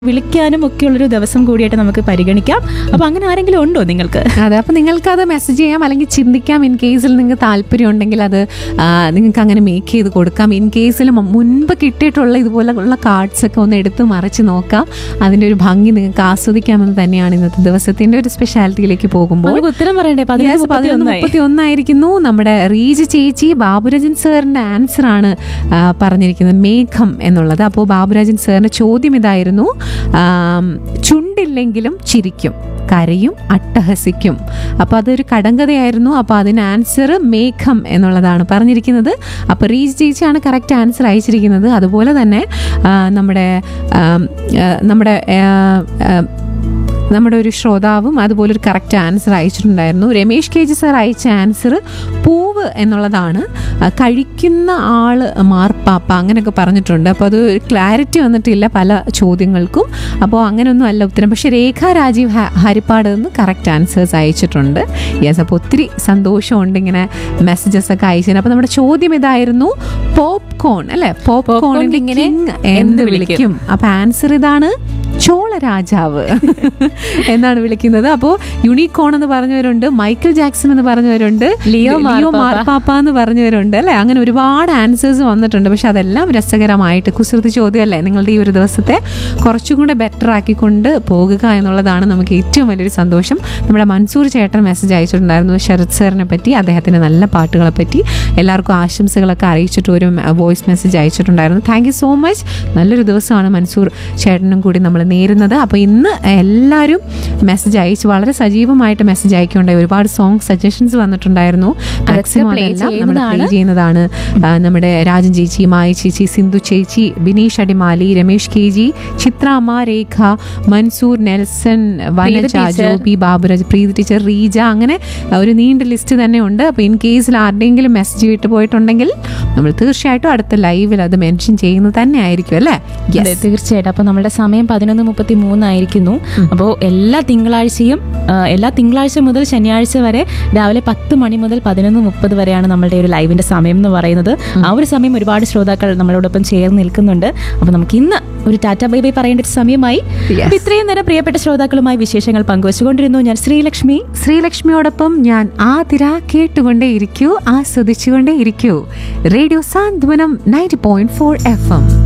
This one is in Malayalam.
വിളിക്കാനും ഒക്കെ ഉള്ളൊരു ദിവസം കൂടിയായിട്ട് നമുക്ക് പരിഗണിക്കാം അപ്പൊ അങ്ങനെ ആരെങ്കിലും ഉണ്ടോ നിങ്ങൾക്ക് അതെ അപ്പം നിങ്ങൾക്ക് അത് മെസ്സേജ് ചെയ്യാം അല്ലെങ്കിൽ ചിന്തിക്കാം ഇൻ കേസിൽ നിങ്ങൾക്ക് താല്പര്യം ഉണ്ടെങ്കിൽ അത് ആ, നിങ്ങൾക്ക് അങ്ങനെ മേക്ക് ചെയ്ത് കൊടുക്കാം ഇൻ കേസിൽ മുൻപ് കിട്ടിയിട്ടുള്ള ഇതുപോലുള്ള കാർഡ്സ് ഒക്കെ ഒന്ന് എടുത്ത് മറിച്ച് നോക്കാം അതിൻ്റെ ഒരു ഭംഗി നിങ്ങൾക്ക് ആസ്വദിക്കാമെന്ന് തന്നെയാണ് ഇന്നത്തെ ദിവസത്തിന്റെ ഒരു സ്പെഷ്യാലിറ്റിയിലേക്ക് പോകുമ്പോൾ നമുക്ക് ഉത്തരം പറയണ്ടേ Yes, പതിനൊന്ന് പതിനൊന്ന് മുപ്പത്തിയൊന്നായി. മുപ്പത്തി ഒന്നായിരിക്കുന്നു നമ്മുടെ റീജ് ചേച്ചി ബാബുരാജൻ സാറിന്റെ ആൻസർ ആണ് ആ, പറഞ്ഞിരിക്കുന്നത് മേഘം എന്നുള്ളത് അപ്പോൾ ബാബുരാജൻ സാറിന്റെ ചോദ്യം ഇതായിരുന്നു ആം, ചുണ്ടില്ലെങ്കിലും ചിരിക്കും കരയും അട്ടഹസിക്കും അപ്പോൾ അതൊരു കടങ്കഥയായിരുന്നു അപ്പോൾ അതിന് ആൻസർ മേഘം എന്നുള്ളതാണ് പറഞ്ഞിരിക്കുന്നത് അപ്പോൾ റീജ് ചേച്ചിയാണ് കറക്റ്റ് ആൻസർ അയച്ചിരിക്കുന്നത് അതുപോലെ തന്നെ ആ, നമ്മുടെ ആം, ആ, നമ്മുടെ ആ, ആ, നമ്മുടെ ഒരു ശ്രോതാവും അതുപോലെ ഒരു കറക്റ്റ് ആൻസർ അയച്ചിട്ടുണ്ടായിരുന്നു രമേഷ് കെ ജി സാർ അയച്ച ആൻസർ പൂവ് എന്നുള്ളതാണ് ആ, കഴിക്കുന്ന ആള് മാർപ്പാപ്പ അങ്ങനെയൊക്കെ പറഞ്ഞിട്ടുണ്ട് അപ്പോൾ അത് ക്ലാരിറ്റി വന്നിട്ടില്ല പല ചോദ്യങ്ങൾക്കും അപ്പോൾ അങ്ങനെയൊന്നും അല്ല ഉത്തരം പക്ഷേ രേഖ രാജീവ് ഹ- ഹരിപ്പാട് നിന്ന് കറക്റ്റ് ആൻസേഴ്സ് അയച്ചിട്ടുണ്ട് യെസ് അപ്പോൾ ഒത്തിരി സന്തോഷമുണ്ട് ഇങ്ങനെ മെസ്സേജസ് ഒക്കെ അയച്ചതിന് അപ്പോൾ നമ്മുടെ ചോദ്യം ഇതായിരുന്നു പോപ്കോൺ അല്ലേ പോപ്കോണിന്റെ ഇങ്ങനെ കിങ് എന്ത് വിളിക്കും അപ്പോൾ ആൻസർ ഇതാണ് ചോള രാജാവ് എന്നാണ് വിളിക്കുന്നത് അപ്പോൾ യുണീകോൺ എന്ന് പറഞ്ഞവരുണ്ട് മൈക്കിൾ ജാക്സൺ എന്ന് പറഞ്ഞവരുണ്ട് ലിയോ മാർപ്പാപ്പ. മാർപ്പാപ്പ എന്ന് പറഞ്ഞവരുണ്ട് അല്ലെ അങ്ങനെ ഒരുപാട് ആൻസേഴ്സ് വന്നിട്ടുണ്ട് പക്ഷെ അതെല്ലാം രസകരമായിട്ട് കുസൃതി ചോദ്യമല്ലേ നിങ്ങളുടെ ഈ ഒരു ദിവസത്തെ കുറച്ചും കൂടെ ബെറ്റർ ആക്കിക്കൊണ്ട് പോകുക എന്നുള്ളതാണ് നമുക്ക് ഏറ്റവും വലിയൊരു സന്തോഷം നമ്മുടെ മൻസൂർ ചേട്ടൻ മെസ്സേജ് അയച്ചിട്ടുണ്ടായിരുന്നു ശരത് സാറിനെ പറ്റി അദ്ദേഹത്തിന്റെ നല്ല പാട്ടുകളെ പറ്റി എല്ലാവർക്കും ആശംസകളൊക്കെ അറിയിച്ചിട്ട് ഒരു വോയിസ് മെസ്സേജ് അയച്ചിട്ടുണ്ടായിരുന്നു താങ്ക് യു സോ മച്ച് നല്ലൊരു ദിവസമാണ് മൻസൂർ ചേട്ടനും കൂടി നമ്മൾ നേരുന്നത് അപ്പോൾ ഇന്ന് എല്ലാവരും മെസ്സേജ് അയച്ച് വളരെ സജീവമായിട്ട് മെസ്സേജ് അയക്കുണ്ടായി ഒരുപാട് സോങ് സജഷൻസ് വന്നിട്ടുണ്ടായിരുന്നു മാക്സിമം play അതെല്ലാം നമ്മൾ ചെയ്യുന്നതാണ്. പ്ലേ ചെയ്യുന്നതാണ് ആ, നമ്മുടെ രാജൻ ചേച്ചി മായ ചേച്ചി സിന്ധു ചേച്ചി Bineesh Adimali Ramesh K G Chitramma Rekha Mansoor Nelson Vanaja teacher. Joby Baburaj Preethi teacher Reeja അങ്ങനെ ഒരു നീണ്ട ലിസ്റ്റ് തന്നെ ഉണ്ട് അപ്പോൾ ഇൻ കേസിൽ ആരുടെയെങ്കിലും മെസ്സേജ് വിട്ടു പോയിട്ടുണ്ടെങ്കിൽ നമ്മൾ തീർച്ചയായിട്ടും അടുത്ത ലൈവിൽ അത് മെൻഷൻ ചെയ്യുന്നത് തന്നെ ആയിരിക്കും അല്ലേ Yes. അതെ തീർച്ചയായിട്ടും അപ്പൊ നമ്മുടെ സമയം പതിനൊന്ന് മുപ്പത്തി മൂന്നായിരിക്കുന്നു അപ്പോൾ എല്ലാ തിങ്കളാഴ്ചയും ആ, എല്ലാ തിങ്കളാഴ്ച മുതൽ ശനിയാഴ്ച വരെ രാവിലെ പത്ത് മണി മുതൽ പതിനൊന്ന് മുപ്പത് വരെയാണ് നമ്മളുടെ ഒരു ലൈവിന്റെ സമയം എന്ന് പറയുന്നത് ആ ഒരു സമയം ഒരുപാട് ശ്രോതാക്കൾ നമ്മളോടൊപ്പം ചേർന്ന് നിൽക്കുന്നുണ്ട് അപ്പൊ നമുക്ക് ഇന്ന് ഒരു ടാറ്റ ബൈ ബൈ പറയേണ്ട ഒരു സമയമായി Yes. അപ്പൊ ഇത്രയും നേരം പ്രിയപ്പെട്ട ശ്രോതാക്കളുമായി വിശേഷങ്ങൾ പങ്കുവച്ചുകൊണ്ടിരുന്നു ഞാൻ ശ്രീലക്ഷ്മി ശ്രീലക്ഷ്മിയോടൊപ്പം ഞാൻ ആതിര കേട്ടുകൊണ്ടേ ഇരിക്കൂ ആസ്വദിച്ചുകൊണ്ടേ ഇരിക്കൂ radio Santhwanam ninety point four F M